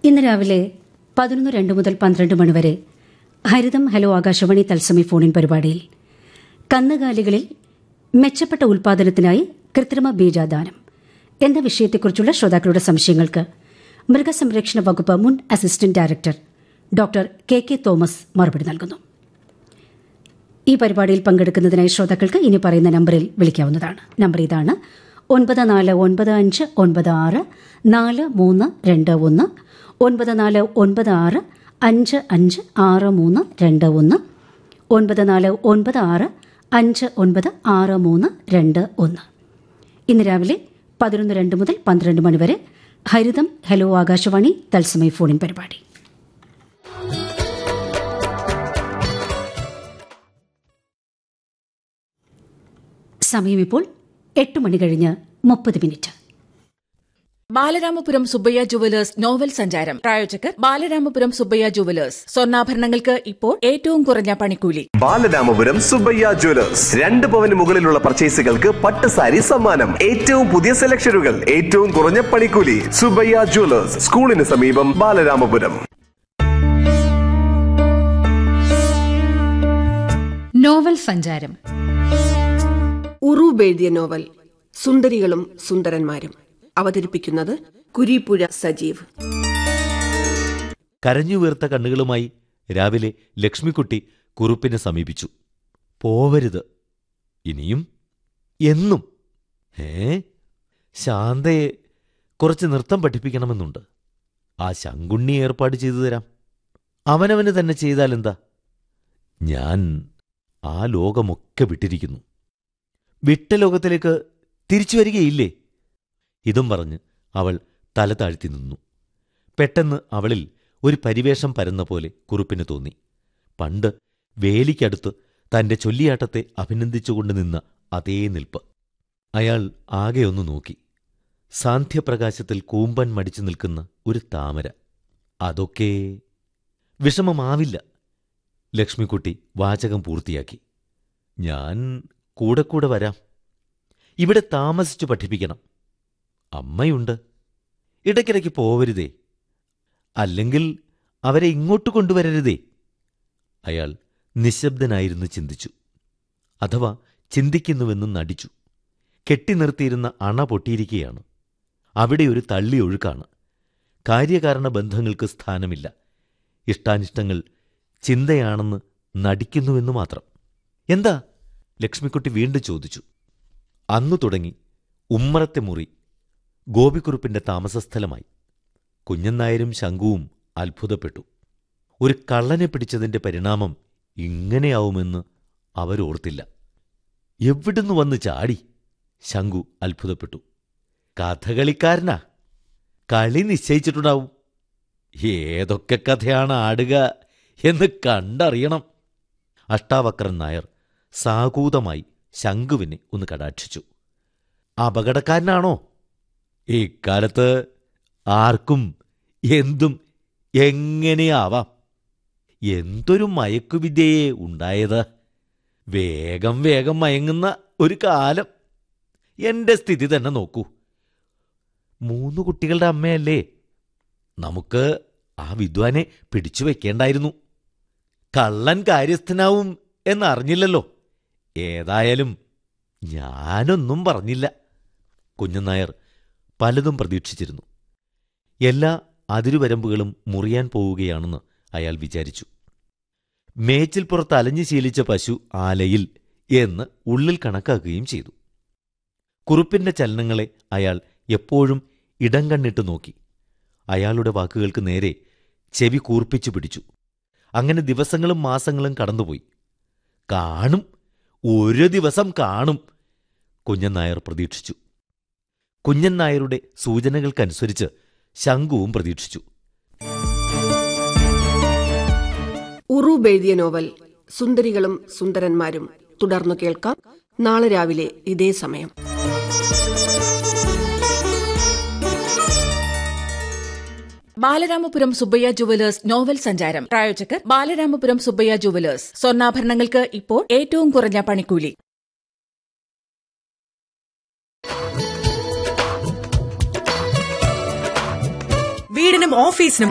ഇന്ന് രാവിലെ പതിനൊന്ന് രണ്ട് മുതൽ പന്ത്രണ്ട് മണിവരെ ഹരിതം ഹലോ ആകാശവാണി തത്സമയ ഫോണിൻ പരിപാടിയിൽ കന്നുകാലികളിൽ മെച്ചപ്പെട്ട ഉൽപാദനത്തിനായി കൃത്രിമ ബീജാദാനം എന്ന വിഷയത്തെക്കുറിച്ചുള്ള ശ്രോതാക്കളുടെ സംശയങ്ങൾക്ക് മൃഗസംരക്ഷണ വകുപ്പ് മുൻ assistant director doctor K K Thomas മറുപടി നൽകുന്നു ഈ പരിപാടിയിൽ പങ്കെടുക്കുന്നതിനായി ശ്രോതാക്കൾക്ക് ഇനി പറയുന്ന നമ്പറിൽ വിളിക്കാവുന്നതാണ് നമ്പർ ഇതാണ് ഒൻപത് നാല് ഒൻപത് അഞ്ച് ഒൻപത് ആറ് നാല് മൂന്ന് രണ്ട് ഒന്ന് ഒൻപത് നാല് ഒൻപത് ആറ് അഞ്ച് അഞ്ച് ആറ് മൂന്ന് രണ്ട് ഒന്ന് ഒൻപത് നാല് ഒൻപത് ആറ് അഞ്ച് ഒൻപത് ആറ് മൂന്ന് രണ്ട് ഒന്ന് ഇന്ന് രാവിലെ പതിനൊന്ന് രണ്ട് മുതൽ പന്ത്രണ്ട് മണിവരെ ഹരിതം ഹലോ ആകാശവാണി തത്സമയ ഫോണിൻ പരിപാടി സമയം ഇപ്പോൾ എട്ട് മണി കഴിഞ്ഞ് മുപ്പത് minute Balaramapuram Subbayya jewellers novel സഞ്ചാരം പ്രായോജകർ ബാലരാമപുരം സുബ്ബയ്യ ജുവലേഴ്സ് സ്വർണ്ണാഭരണങ്ങൾക്ക് ഇപ്പോൾ ഏറ്റവും കുറഞ്ഞ പണിക്കൂലി ബാലരാമപുരം സുബയ്യ ജ്വല്ലേഴ്സ് രണ്ട് പവന് മുകളിലുള്ള പർച്ചേസുകൾക്ക് പട്ട് സാരി സമ്മാനം ഏറ്റവും പുതിയ സെലക്ഷനുകൾ ഏറ്റവും കുറഞ്ഞ പണിക്കൂലി സുബയ്യ ജ്വല്ലേഴ്സ് സ്കൂളിന് സമീപം ബാലരാമപുരം നോവൽ സഞ്ചാരം ഉറൂബ് എഴുതിയ നോവൽ സുന്ദരികളും സുന്ദരന്മാരും അവതരിപ്പിക്കുന്നത് കുരീപ്പുഴ സജീവ് കരഞ്ഞു വീർത്ത കണ്ണുകളുമായി രാവിലെ ലക്ഷ്മിക്കുട്ടി കുറുപ്പിനെ സമീപിച്ചു പോവരുത് ഇനിയും എന്നും ഏ ശാന്തയെ കുറച്ച് നൃത്തം പഠിപ്പിക്കണമെന്നുണ്ട് ആ ശങ്കുണ്ണി ഏർപ്പാട് ചെയ്തു തരാം അവനവന് തന്നെ ചെയ്താലെന്താ ഞാൻ ആ ലോകമൊക്കെ വിട്ടിരിക്കുന്നു വിട്ട ലോകത്തിലേക്ക് തിരിച്ചു വരികയില്ലേ ഇതും പറഞ്ഞ് അവൾ തല താഴ്ത്തി നിന്നു പെട്ടെന്ന് അവളിൽ ഒരു പരിവേഷം പരന്ന പോലെ കുറുപ്പിന് തോന്നി പണ്ട് വേലിക്കടുത്ത് തന്റെ ചൊല്ലിയാട്ടത്തെ അഭിനന്ദിച്ചുകൊണ്ട് നിന്ന അതേ നിൽപ്പ് അയാൾ ആകെ ഒന്ന് നോക്കി സാന്ധ്യപ്രകാശത്തിൽ കൂമ്പൻ മടിച്ചു നിൽക്കുന്ന ഒരു താമര അതൊക്കെ വിഷമമാവില്ല ലക്ഷ്മിക്കുട്ടി വാചകം പൂർത്തിയാക്കി ഞാൻ കൂടെ കൂടെ വരാം ഇവിടെ താമസിച്ചു പഠിപ്പിക്കണം അമ്മയുണ്ട് ഇടയ്ക്കിടയ്ക്ക് പോവരുതേ അല്ലെങ്കിൽ അവരെ ഇങ്ങോട്ട് കൊണ്ടുവരരുതേ അയാൾ നിശബ്ദനായിരുന്നു ചിന്തിച്ചു അഥവാ ചിന്തിക്കുന്നുവെന്നും നടിച്ചു കെട്ടിനിർത്തിയിരുന്ന അണ പൊട്ടിയിരിക്കുകയാണ് അവിടെ ഒരു തള്ളിയൊഴുക്കാണ് കാര്യകാരണ ബന്ധങ്ങൾക്ക് സ്ഥാനമില്ല ഇഷ്ടാനിഷ്ടങ്ങൾ ചിന്തയാണെന്ന് നടിക്കുന്നുവെന്നു മാത്രം എന്താ ലക്ഷ്മിക്കുട്ടി വീണ്ടും ചോദിച്ചു അന്നു തുടങ്ങി ഉമ്മറത്തെ മുറി ഗോപിക്കുറുപ്പിന്റെ താമസസ്ഥലമായി കുഞ്ഞന്നായരും ശങ്കുവും അത്ഭുതപ്പെട്ടു ഒരു കള്ളനെ പിടിച്ചതിന്റെ പരിണാമം ഇങ്ങനെയാവുമെന്ന് അവരോർത്തില്ല എവിടുന്ന് വന്ന് ചാടി ശങ്കു അത്ഭുതപ്പെട്ടു കഥകളിക്കാരനാ കളി നിശ്ചയിച്ചിട്ടുണ്ടാവും ഏതൊക്കെ കഥയാണ് ആടുക എന്ന് കണ്ടറിയണം അഷ്ടാവക്രൻ നായർ സാകൂതമായി ശങ്കുവിനെ ഒന്ന് കടാക്ഷിച്ചു അപകടക്കാരനാണോ ഇക്കാലത്ത് ആർക്കും എന്തും എങ്ങനെയാവാം എന്തൊരു മയക്കുവിദ്യയെ ഉണ്ടായത് വേഗം വേഗം മയങ്ങുന്ന ഒരു കാലം എന്റെ സ്ഥിതി തന്നെ നോക്കൂ മൂന്ന് കുട്ടികളുടെ അമ്മയല്ലേ നമുക്ക് ആ വിദ്വാനെ പിടിച്ചു വെക്കേണ്ടായിരുന്നു കള്ളൻ കാര്യസ്ഥനാവും എന്നറിഞ്ഞില്ലല്ലോ ഏതായാലും ഞാനൊന്നും പറഞ്ഞില്ല കുഞ്ഞനായർ പലതും പ്രതീക്ഷിച്ചിരുന്നു എല്ലാ അതിരുവരമ്പുകളും മുറിയാൻ പോവുകയാണെന്ന് അയാൾ വിചാരിച്ചു മേച്ചിൽപ്പുറത്ത് അലഞ്ഞു ശീലിച്ച പശു ആലയിൽ എന്ന് ഉള്ളിൽ കണക്കാക്കുകയും ചെയ്തു കുറുപ്പിന്റെ ചലനങ്ങളെ അയാൾ എപ്പോഴും ഇടം കണ്ണിട്ട് നോക്കി അയാളുടെ വാക്കുകൾക്ക് നേരെ ചെവി കൂർപ്പിച്ചു പിടിച്ചു അങ്ങനെ ദിവസങ്ങളും മാസങ്ങളും കടന്നുപോയി കാണും ഒരു ദിവസം കാണും കുഞ്ഞൻ നായർ പ്രതീക്ഷിച്ചു കുഞ്ഞൻ നായരുടെ സൂചനകൾക്കനുസരിച്ച് ശങ്കുവും പ്രതീക്ഷിച്ചു ഉറൂബ് എഴുതിയ നോവൽ സുന്ദരികളും സുന്ദരന്മാരും തുടർന്നു കേൾക്കാം നാളെ രാവിലെ ഇതേ സമയം ബാലരാമപുരം സുബ്ബയ്യ ജുവലേഴ്സ് നോവൽ സഞ്ചാരം പ്രായോജകർ ബാലരാമപുരം സുബ്ബയ്യ ജുവലേഴ്സ് സ്വർണ്ണാഭരണങ്ങൾക്ക് ഇപ്പോൾ ഏറ്റവും കുറഞ്ഞ പണിക്കൂലി വീടിനും ഓഫീസിനും